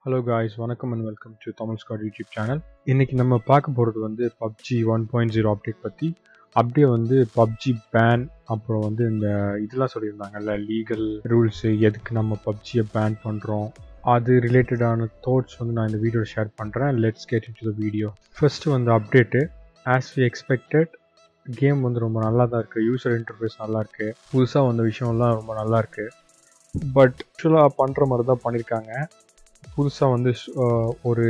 hello guys வணக்கம் and welcome to Tamil squad YouTube channel இன்னைக்கு நம்ம பார்க்க போகிறது வந்து PUBG one point zero update பற்றி அப்படியே வந்து பப்ஜி பேன் அப்புறம் வந்து இந்த இதெல்லாம் சொல்லியிருந்தாங்கல்ல லீகல் ரூல்ஸு எதுக்கு நம்ம பப்ஜியை பேன் பண்ணுறோம் அது ரிலேட்டடான தாட்ஸ் வந்து நான் இந்த வீடியோ ஷேர் பண்ணுறேன் let's get in to the video first வந்து update as we expected game வந்து ரொம்ப நல்லா தான் இருக்குது யூசர் இன்டர்ஃபேஸ் நல்லா இருக்குது புதுசாக வந்த விஷயம்லாம் ரொம்ப நல்லா இருக்குது பட் ஆக்சுவலாக பண்ணுற மாதிரி தான் பண்ணியிருக்காங்க புதுசாக வந்து அஹ், ஒரு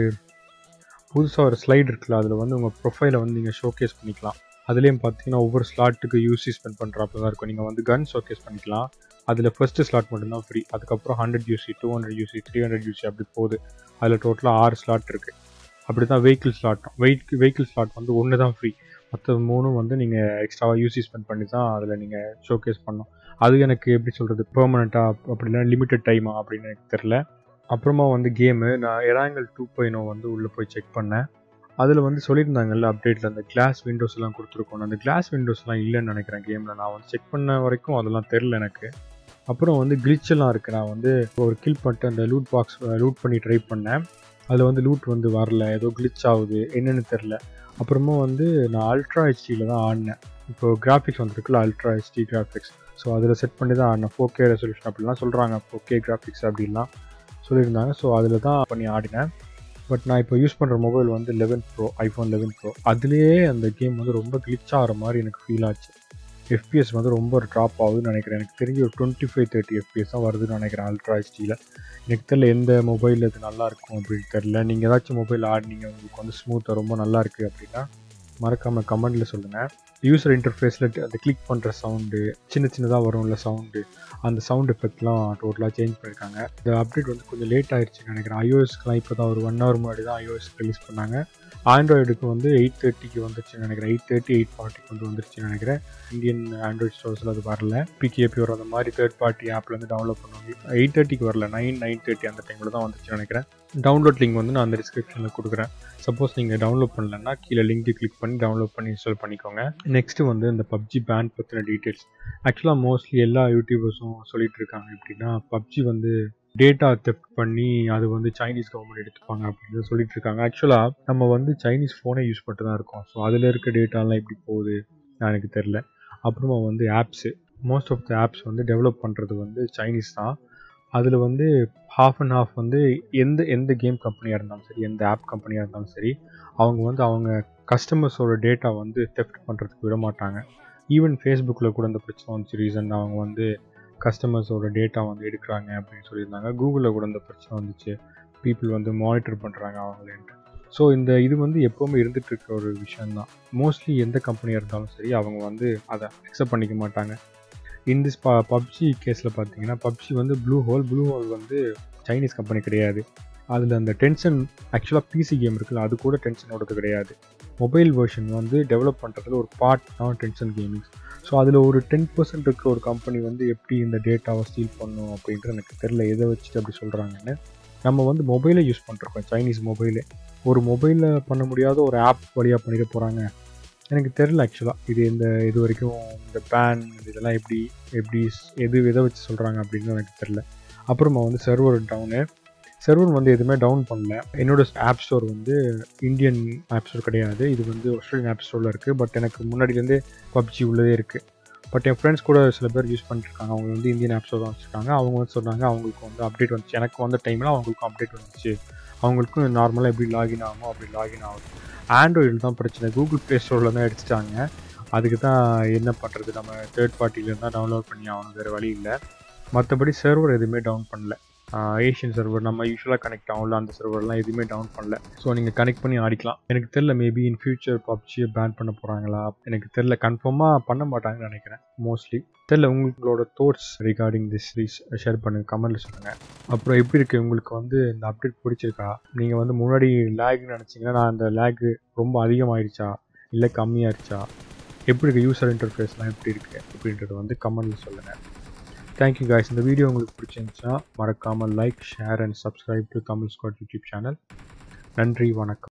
புதுசாக ஒரு ஸ்லைடு இருக்குல்ல அதில் வந்து உங்கள் ப்ரொஃபைலை வந்து நீங்கள் ஷோகேஸ் பண்ணிக்கலாம் அதுலேயும் பார்த்தீங்கன்னா ஒவ்வொரு ஸ்லாட்டுக்கு யூசி ஸ்பெண்ட் பண்ணுறாப்புல தான் இருக்கும் நீங்கள் வந்து கன் ஷோகேஸ் பண்ணிக்கலாம் அதில் ஃபஸ்ட்டு ஸ்லாட் மட்டும்தான் ஃப்ரீ அதுக்கப்புறம் hundred UC two hundred UC three hundred UC அப்படி போகுது அதில் டோட்டலாக ஆறு ஸ்லாட் இருக்குது அப்படி தான் வெஹிக்கிள் ஸ்லாட்டும் வெஹிக் வெஹிக்கிள் ஸ்லாட் வந்து ஒன்று தான் ஃப்ரீ மற்ற மூணும் வந்து நீங்கள் எக்ஸ்ட்ராவாக யூசி ஸ்பெண்ட் பண்ணி தான் அதில் நீங்கள் ஷோகேஸ் பண்ணணும் அது எனக்கு எப்படி சொல்கிறது பெர்மனெண்ட்டாக அப்படின்னா லிமிட்டட் டைமா அப்படின்னு எனக்கு தெரில அப்புறமா வந்து கேமு நான் எராங்கல் டூ பாயினோ வந்து உள்ளே போய் செக் பண்ணேன் அதில் வந்து சொல்லியிருந்தாங்கல்ல அப்டேட்டில் அந்த கிளாஸ் விண்டோஸ்லாம் கொடுத்துருக்கோம் அந்த கிளாஸ் விண்டோஸ்லாம் இல்லைன்னு நினைக்கிறேன் கேமில் நான் வந்து செக் பண்ண வரைக்கும் அதெல்லாம் தெரில எனக்கு அப்புறம் வந்து glitch எல்லாம் இருக்குது நான் வந்து ஒரு கில் பண்ணிட்டு அந்த லூட் பாக்ஸ் லூட் பண்ணி ட்ரை பண்ணேன் அதில் வந்து லூட் வந்து வரல ஏதோ glitch ஆகுது என்னன்னு தெரில அப்புறமா வந்து நான் அல்ட்ரா ஹெச்டியில் தான் ஆடினேன் இப்போ கிராஃபிக்ஸ் வந்துருக்குல்ல அல்ட்ரா ஹெச்டி கிராஃபிக்ஸ் ஸோ அதில் செட் பண்ணி தான் ஆடினேன் ஃபோர் கே ரெசல்யூஷன் அப்படிலாம் சொல்கிறாங்க ஃபோர் கே கிராஃபிக்ஸ் அப்படின்லாம் சொல்லியிருந்தாங்க ஸோ அதில் தான் பண்ணி ஆடினேன் பட் நான் இப்போ யூஸ் பண்ணுற மொபைல் வந்து eleven pro iPhone eleven pro அதுலேயே அந்த கேம் வந்து ரொம்ப glitch ஆகிற மாதிரி எனக்கு ஃபீல் ஆச்சு எஃபிஎஸ் வந்து ரொம்ப ட்ராப் ஆகுதுன்னு நினைக்கிறேன் எனக்கு தெரிஞ்சு ஒரு டுவெண்ட்டி ஃபைவ் தேர்ட்டி எஃபிஎஸ் தான் வருதுன்னு நினைக்கிறேன் அல்ட்ரா ஹெச்டியில் எனக்கு தெரியல எந்த மொபைல் இது நல்லா இருக்கும் அப்படின்னு தெரில நீங்கள் ஏதாச்சும் மொபைல் ஆடினீங்க உங்களுக்கு வந்து ஸ்மூத்தாக ரொம்ப நல்லா இருக்குது அப்படின்னா மறக்காமல் கமெண்டில் சொல்லுங்கள் யூசர் இன்டர்ஃபேஸில் அந்த கிளிக் பண்ணுற சவுண்டு சின்ன சின்னதாக வரும்ல சவுண்டு அந்த சவுண்ட் எஃபெக்ட்லாம் டோட்டலாக சேஞ்ச் பண்ணியிருக்காங்க இந்த அப்டேட் வந்து கொஞ்சம் லேட் ஆயிடுச்சுன்னு நினைக்கிறேன் ஐஓஎஸ்க்குலாம் இப்போ தான் ஒரு ஒன் ஹவர் முன்னாடி தான் ஐஓஎஸ் ரிலீஸ் பண்ணாங்க ஆண்ட்ராய்டுக்கு வந்து எயிட் தேர்ட்டிக்கு வந்துருச்சுன்னு நினைக்கிறேன் எயிட் தேர்ட்டி எயிட் ஃபார்ட்டிக்கு வந்து வந்துருச்சுன்னு நினைக்கிறேன் இந்தியன் ஆண்ட்ராய்ட் ஸ்டோர்ஸில் அது வரல பிகேபி வரும் அந்த மாதிரி தேர்ட் பார்ட்டி ஆப்லேருந்து டவுன்லோட் பண்ணுவாங்க எயிட் தேர்ட்டிக்கு வரல நைன் நைன் தேர்ட்டி அந்த டைமில் தான் வந்துச்சுன்னு நினைக்கிறேன் டவுன்லோட் லிங்க் வந்து நான் அந்த டிஸ்கிரிப்ஷனில் கொடுக்குறேன் சப்போஸ் நீங்கள் டவுன்லோட் பண்ணலன்னா கீழே லிங்க் கிளிக் பண்ணி டவுன்லோட் பண்ணி இன்ஸ்டால் பண்ணிக்கோங்க நெக்ஸ்ட்டு வந்து இந்த பப்ஜி பேன் பற்றின டீட்டெயில்ஸ் ஆக்சுவலாக மோஸ்ட்லி எல்லா யூடியூபர்ஸும் சொல்லிட்டு இருக்காங்க எப்படின்னா பப்ஜி வந்து டேட்டா தெஃப்ட் பண்ணி அது வந்து சைனீஸ் கவர்மெண்ட் எடுத்துப்பாங்க அப்படின்னு சொல்லிட்டு இருக்காங்க ஆக்சுவலாக நம்ம வந்து சைனீஸ் ஃபோனை யூஸ் பண்ணிட்டு தான் இருக்கோம் ஸோ அதில் இருக்க டேட்டாலாம் எப்படி போகுது எனக்கு தெரில அப்புறமா வந்து apps most of the apps வந்து டெவலப் பண்ணுறது வந்து சைனீஸ் தான் அதில் வந்து ஹாஃப் அண்ட் ஹாஃப் வந்து எந்த எந்த கேம் கம்பெனியாக இருந்தாலும் சரி எந்த ஆப் கம்பெனியாக இருந்தாலும் சரி அவங்க வந்து அவங்க கஸ்டமர்ஸோட டேட்டா வந்து தெஃப்ட் பண்ணுறதுக்கு விட மாட்டாங்க ஈவன் ஃபேஸ்புக்கில் கூட இந்த பிரச்சனை வந்துச்சு ரீசன் அவங்க வந்து கஸ்டமர்ஸோட டேட்டா வந்து எடுக்கிறாங்க அப்படின்னு சொல்லியிருந்தாங்க கூகுளில் கூட இந்த பிரச்சனை வந்துச்சு பீப்புள் வந்து மானிட்டர் பண்ணுறாங்க அவங்களேன்ட்டு ஸோ இந்த இது வந்து எப்போவுமே இருந்துட்டு இருக்க ஒரு விஷயம்தான் மோஸ்ட்லி எந்த கம்பெனியாக இருந்தாலும் சரி அவங்க வந்து அதை அக்செப்ட் பண்ணிக்க மாட்டாங்க இந்த ப பப்ஜி கேஸில் பார்த்தீங்கன்னா பப்ஜி வந்து ப்ளூ ஹோல் ப்ளூ ஹோல் வந்து சைனீஸ் கம்பெனி கிடையாது அதில் அந்த டென்ஷன் ஆக்சுவலாக பிசி கேம் இருக்குல்ல அது கூட டென்ஷனோடது கிடையாது மொபைல் வெர்ஷன் வந்து டெவலப் பண்ணுறதுல ஒரு பார்ட் தான் டென்ஷன் கேமிங்ஸ் ஸோ அதில் ஒரு டென் பர்சன்ட் இருக்கிற ஒரு கம்பெனி வந்து எப்படி இந்த டேட்டாவை ஸ்டீல் பண்ணும் அப்படின்ட்டு எனக்கு தெரில எதை வச்சுட்டு அப்படி சொல்கிறாங்கன்னு நம்ம வந்து மொபைலை யூஸ் பண்ணிருக்கோம் சைனீஸ் மொபைலே ஒரு மொபைலில் பண்ண முடியாத ஒரு ஆப் வழியாக பண்ணிட போகிறாங்க எனக்கு தெரில ஆக்சுவலாக இது இந்த இது வரைக்கும் இந்த பேன் இதெல்லாம் எப்படி எப்படி எது எதை வச்சு சொல்கிறாங்க அப்படின்னு எனக்கு தெரில அப்புறமா வந்து சர்வர் டவுனு சர்வர் வந்து எதுவுமே டவுன் பண்ணல என்னோட ஆப் ஸ்டோர் வந்து இந்தியன் ஆப் ஸ்டோர் கிடையாது இது வந்து ஆஸ்திரேலியன் ஆப் ஸ்டோரில் இருக்குது பட் எனக்கு முன்னாடிலேருந்தே பப்ஜி உள்ளதே இருக்குது பட் என் ஃப்ரெண்ட்ஸ் கூட சில பேர் யூஸ் பண்ணிருக்காங்க அவங்க வந்து இந்தியன் ஆப் ஸ்டோர் தான் வச்சுருக்காங்க அவங்க வந்து சொன்னாங்க அவங்களுக்கு வந்து அப்டேட் வந்துச்சு எனக்கு வந்த டைமில் அவங்களுக்கும் அப்டேட் வந்துச்சு அவங்களுக்கும் நார்மலாக எப்படி லாகின் ஆகுமோ அப்படி லாகின் ஆகுது ஆண்ட்ராய்டில் தான் பிரச்சனை கூகுள் ப்ளே ஸ்டோரில் தான் எடுத்துட்டாங்க அதுக்கு தான் என்ன பண்ணுறது நம்ம தேர்ட் பார்ட்டிலேருந்து தான் டவுன்லோட் பண்ணி ஆகணும் வேறு வழி இல்லை மற்றபடி சர்வர் எதுவுமே டவுன் பண்ணல ஏஷியன் சர்வர் நம்ம யூஸ்வலாக கனெக்ட் ஆகும்ல அந்த சர்வர்லாம் எதுவுமே டவுன் பண்ணல ஸோ நீங்கள் கனெக்ட் பண்ணி ஆடிக்கலாம் எனக்கு தெரில மேபி இன் ஃபியூச்சர் பப்ஜியை பேன் பண்ண போகிறாங்களா எனக்கு தெரில கன்ஃபார்மாக பண்ண மாட்டாங்கன்னு நினைக்கிறேன் மோஸ்ட்லி தெரில உங்களோட thoughts regarding this please share பண்ணுங்கள் கமெண்ட்டில் சொல்லுங்கள் அப்புறம் எப்படி இருக்குது உங்களுக்கு வந்து இந்த அப்டேட் பிடிச்சிருக்கா நீங்கள் வந்து முன்னாடி லேக்னு நினச்சிங்கன்னா நான் அந்த லேக் ரொம்ப அதிகமாகிடுச்சா இல்லை கம்மியாகிடுச்சா எப்படி இருக்குது யூசர் இன்டர்ஃபேஸ்லாம் எப்படி இருக்குது அப்படின்றது வந்து கமெண்ட்டில் சொல்லுங்கள் தேங்க்யூ காய்ஸ் இந்த வீடியோ உங்களுக்கு பிடிச்சிருந்துச்சுன்னா மறக்காமல் like share and subscribe to Tamil squad YouTube channel நன்றி வணக்கம்